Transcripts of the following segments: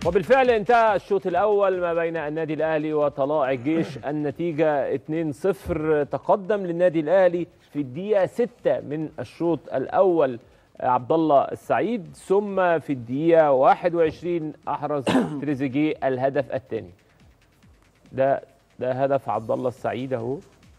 وبالفعل انتهى الشوط الأول ما بين النادي الأهلي وطلائع الجيش النتيجة 2-0 تقدم للنادي الأهلي في الدقيقة 6 من الشوط الأول عبد الله السعيد ثم في الدقيقة 21 أحرز تريزيجيه الهدف الثاني ده ده هدف عبد الله السعيد اهو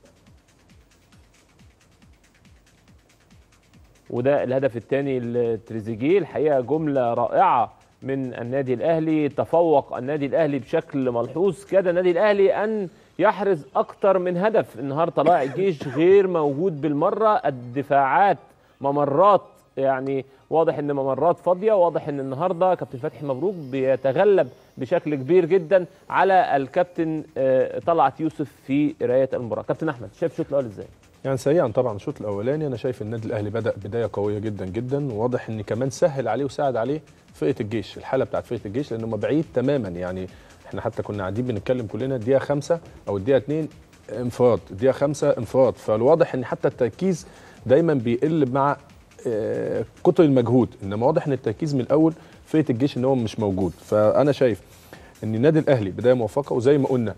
وده الهدف الثاني لتريزيجيه الحقيقه جمله رائعه من النادي الاهلي تفوق النادي الاهلي بشكل ملحوظ كاد النادي الاهلي ان يحرز اكتر من هدف النهارده طلائع الجيش غير موجود بالمره الدفاعات ممرات يعني واضح ان ممرات فاضيه واضح ان النهارده كابتن فتحي مبروك بيتغلب بشكل كبير جدا على الكابتن طلعت يوسف في قرايه المباراه كابتن احمد شايف الشوط الاول ازاي يعني سريعا طبعا الشوط الاولاني انا شايف النادي الاهلي بدا بدايه قويه جدا جدا وواضح ان كمان سهل عليه وساعد عليه فرقه الجيش الحاله بتاعت فرقه الجيش لانه بعيد تماما يعني احنا حتى كنا قاعدين بنتكلم كلنا الدقيقه خمسة او الدقيقه 2 انفراد الدقيقه خمسة انفراد فالواضح ان حتى التركيز دايما بيقل مع كتر المجهود انما واضح ان التركيز من الاول فرقه الجيش ان هو مش موجود فانا شايف ان النادي الاهلي بدايه موفقه وزي ما قلنا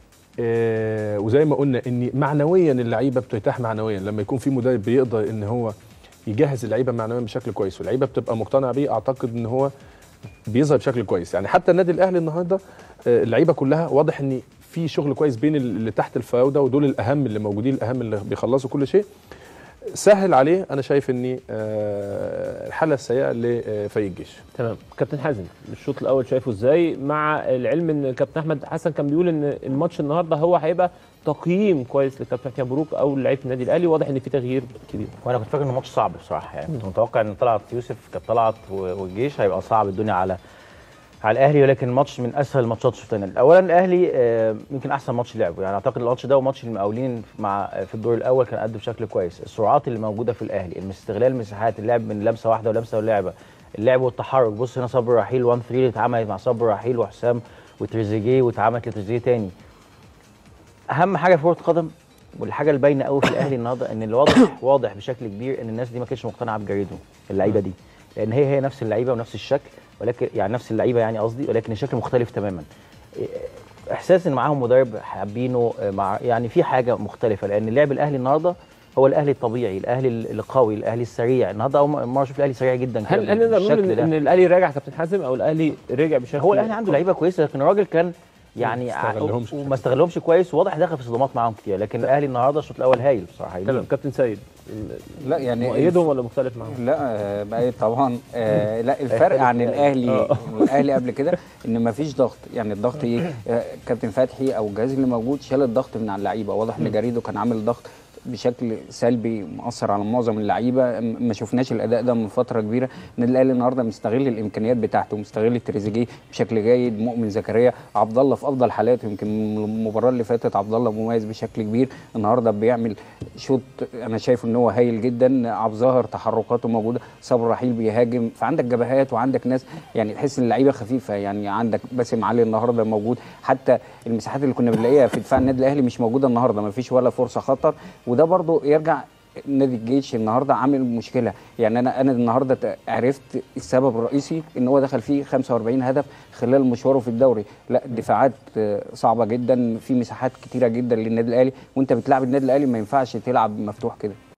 آه وزي ما قلنا ان معنويا اللعيبه بترتاح معنويا لما يكون في مدرب بيقدر ان هو يجهز اللعيبه معنويا بشكل كويس واللعيبه بتبقى مقتنعه بيه اعتقد ان هو بيظهر بشكل كويس يعني حتى النادي الاهلي النهارده آه اللعيبه كلها واضح ان في شغل كويس بين اللي تحت الفراوده ودول الاهم اللي موجودين الاهم اللي بيخلصوا كل شيء سهل عليه انا شايف ان الحاله السيئه لفريق الجيش تمام كابتن حازم الشوط الاول شايفه ازاي مع العلم ان كابتن احمد حسن كان بيقول ان الماتش النهارده هو هيبقى تقييم كويس لكابتن فتحي مبروك او لعيبه النادي الاهلي واضح ان في تغيير كبير وانا كنت فاكر انه ماتش صعب بصراحه يعني كنت متوقع ان طلعت يوسف كانت طلعت والجيش هيبقى صعب الدنيا على على الاهلي ولكن الماتش من اسهل الماتشات شفتها اولا الاهلي يمكن احسن ماتش لعبه يعني اعتقد الماتش ده وماتش المقاولين مع في الدور الاول كان قد بشكل كويس السرعات اللي موجوده في الاهلي استغلال المساحات اللعب من لمسه واحده ولمسه ولعبه اللعب والتحرك بص هنا صبري رحيل 1 3 اللي اتعملت مع صبري رحيل وحسام وتريزيجيه واتعملت لتريزيجيه تاني اهم حاجه في كره القدم والحاجه اللي باينه قوي في الاهلي النهارده ان اللي واضح واضح بشكل كبير ان الناس دي ما كانتش مقتنعه بجريده اللعيبه دي لان هي هي نفس اللعيبه ونفس الشكل ولكن يعني نفس اللعيبه يعني قصدي ولكن الشكل مختلف تماما احساس ان معاهم مدرب حابينه مع يعني في حاجه مختلفه لان اللعب الاهلي النهارده هو الاهلي الطبيعي الاهلي القوي الاهلي السريع النهارده اول مره اشوف الاهلي سريع جدا هل هل نقدر نقول ان, إن الاهلي راجع كابتن حازم او الاهلي رجع بشكل هو الاهلي عنده لعيبه كويسه لكن الراجل كان يعني وما استغلهمش كويس وواضح دخل في صدمات معاهم كتير لكن الاهلي النهارده الشوط الاول هايل بصراحه تمام كابتن سيد لا يعني مؤيدهم ولا مختلف معاهم؟ لا مؤيد طبعا آه لا الفرق عن الاهلي الاهلي قبل كده ان ما فيش ضغط يعني الضغط ايه كابتن فتحي او الجهاز اللي موجود شال الضغط من على اللعيبه واضح ان جريدو كان عامل ضغط بشكل سلبي مؤثر على معظم اللعيبه ما شفناش الاداء ده من فتره كبيره النادي الاهلي النهارده مستغل الامكانيات بتاعته مستغل تريزيجيه بشكل جيد مؤمن زكريا عبد الله في افضل حالاته يمكن المباراه اللي فاتت عبد الله مميز بشكل كبير النهارده بيعمل شوط انا شايف ان هو هايل جدا عبد ظاهر تحركاته موجوده صبر رحيل بيهاجم فعندك جبهات وعندك ناس يعني تحس ان اللعيبه خفيفه يعني عندك باسم علي النهارده موجود حتى المساحات اللي كنا بنلاقيها في دفاع النادي الاهلي مش موجوده النهارده ما فيش ولا فرصه خطر وده برضو يرجع نادي الجيش النهارده عامل مشكله يعني انا انا النهارده عرفت السبب الرئيسي ان هو دخل فيه 45 هدف خلال مشواره في الدوري لا الدفاعات صعبه جدا في مساحات كتيره جدا للنادي الاهلي وانت بتلعب النادي الاهلي ما ينفعش تلعب مفتوح كده